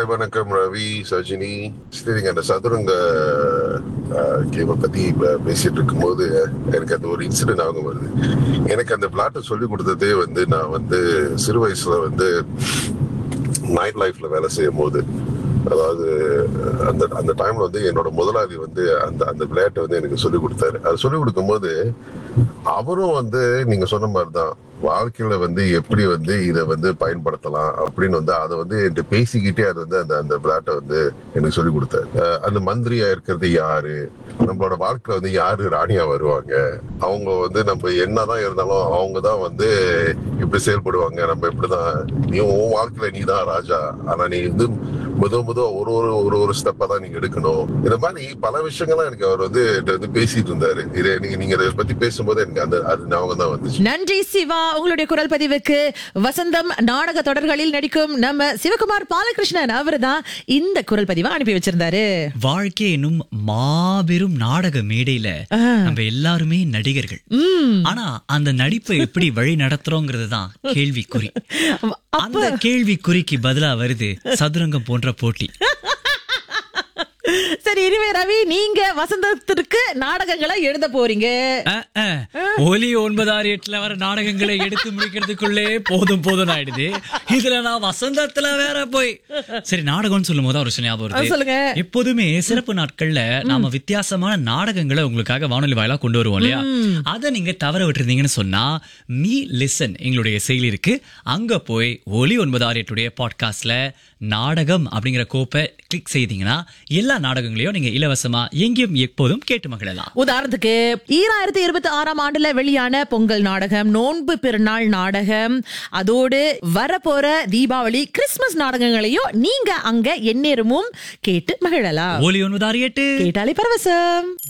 காலை வணக்கம் ரவி சஜினி சரிங்க அந்த சதுரங்க கேமை பத்தி இப்ப பேசிட்டு இருக்கும்போது எனக்கு அந்த ஒரு இன்சிடென்ட் ஆகும் வருது எனக்கு அந்த பிளாட்டை சொல்லி கொடுத்ததே வந்து நான் வந்து சிறு வயசுல வந்து நைட் லைஃப்ல வேலை செய்யும் போது அதாவது அந்த அந்த டைம்ல வந்து என்னோட முதலாளி வந்து அந்த அந்த விளையாட்டை வந்து எனக்கு சொல்லி கொடுத்தாரு அது சொல்லி கொடுக்கும்போது அவரும் வந்து நீங்க சொன்ன மாதிரிதான் வாழ்க்கையில வந்து எப்படி வந்து இதை வந்து பயன்படுத்தலாம் அப்படின்னு வந்து அதை வந்து என்கிட்ட பேசிக்கிட்டே அது வந்து அந்த அந்த விளையாட்டை வந்து எனக்கு சொல்லி கொடுத்தாரு அஹ் அந்த மந்திரியா இருக்கிறது யாரு நம்மளோட வாழ்க்கையில வந்து யாரு ராணியா வருவாங்க அவங்க வந்து நம்ம என்னதான் இருந்தாலும் அவங்க தான் வந்து இப்படி செயல்படுவாங்க நம்ம இப்படிதான் நீ உன் வாழ்க்கையில நீ தான் ராஜா ஆனா நீ வந்து முத முத ஒரு ஒரு ஒரு ஒரு ஸ்டெப்பா தான் நீங்க எடுக்கணும் இந்த மாதிரி பல விஷயங்கள்லாம் எனக்கு அவர் வந்து என்கிட்ட வந்து பேசிட்டு இருந்தாரு இதை நீங்க நீங்க இதை பத்தி பேசும்போது எனக்கு அந்த அது ஞாபகம் தான் வந்துச்சு நன்றி சிவா உங்களுடைய குரல் பதிவுக்கு வசந்தம் நாடக தொடர்களில் நடிக்கும் நம்ம சிவகுமார் பாலகிருஷ்ணன் அவர்தான் இந்த குரல் பதிவை அனுப்பி வச்சிருந்தாரு வாழ்க்கை என்னும் மாபெரும் நாடக மேடையில நம்ம எல்லாருமே நடிகர்கள் ஆனா அந்த நடிப்பை எப்படி வழி நடத்துறோங்கிறது தான் கேள்விக்குறி அந்த கேள்விக்குறிக்கு பதிலா வருது சதுரங்கம் போன்ற போட்டி சரி இனிமே ரவி நீங்க வசந்தத்திற்கு நாடகங்களை எழுத போறீங்க அஹ், அஹ். ஒலி ஒன்பதாறு எட்டுல வர நாடகங்களை எடுத்து முடிக்கிறதுக்குள்ளே போதும் போதும் ஆயிடுது இதுல நான் வசந்தத்துல வேற போய் சரி நாடகம்னு சொல்லும் போது ஒரு விஷயம் ஞாபகம் ஆ, சொல்லுங்க. வருது எப்போதுமே சிறப்பு நாட்கள்ல நாம வித்தியாசமான நாடகங்களை உங்களுக்காக வானொலி வாயிலா கொண்டு வருவோம் இல்லையா அதை நீங்க தவற விட்டுருந்தீங்கன்னு சொன்னா மீ லிசன் எங்களுடைய செயலி இருக்கு அங்க போய் ஒலி ஒன்பது ஆறு எட்டுடைய பாட்காஸ்ட்ல நாடகம் அப்படிங்கிற கோப்பை கிளிக் செய்தீங்கன்னா எல்லா நாடகங்களையும் நீங்க இலவசமா எங்கேயும் எப்போதும் கேட்டு மகிழலாம் உதாரணத்துக்கு ஈராயிரத்தி இருபத்தி ஆறாம் ஆண்டுல வெளியான பொங்கல் நாடகம் நோன்பு பெருநாள் நாடகம் அதோடு வரப்போற தீபாவளி கிறிஸ்துமஸ் நாடகங்களையும் நீங்க அங்க எந்நேரமும் கேட்டு மகிழலாம் ஒலி ஒன்பது ஆறு எட்டு கேட்டாலே பரவசம்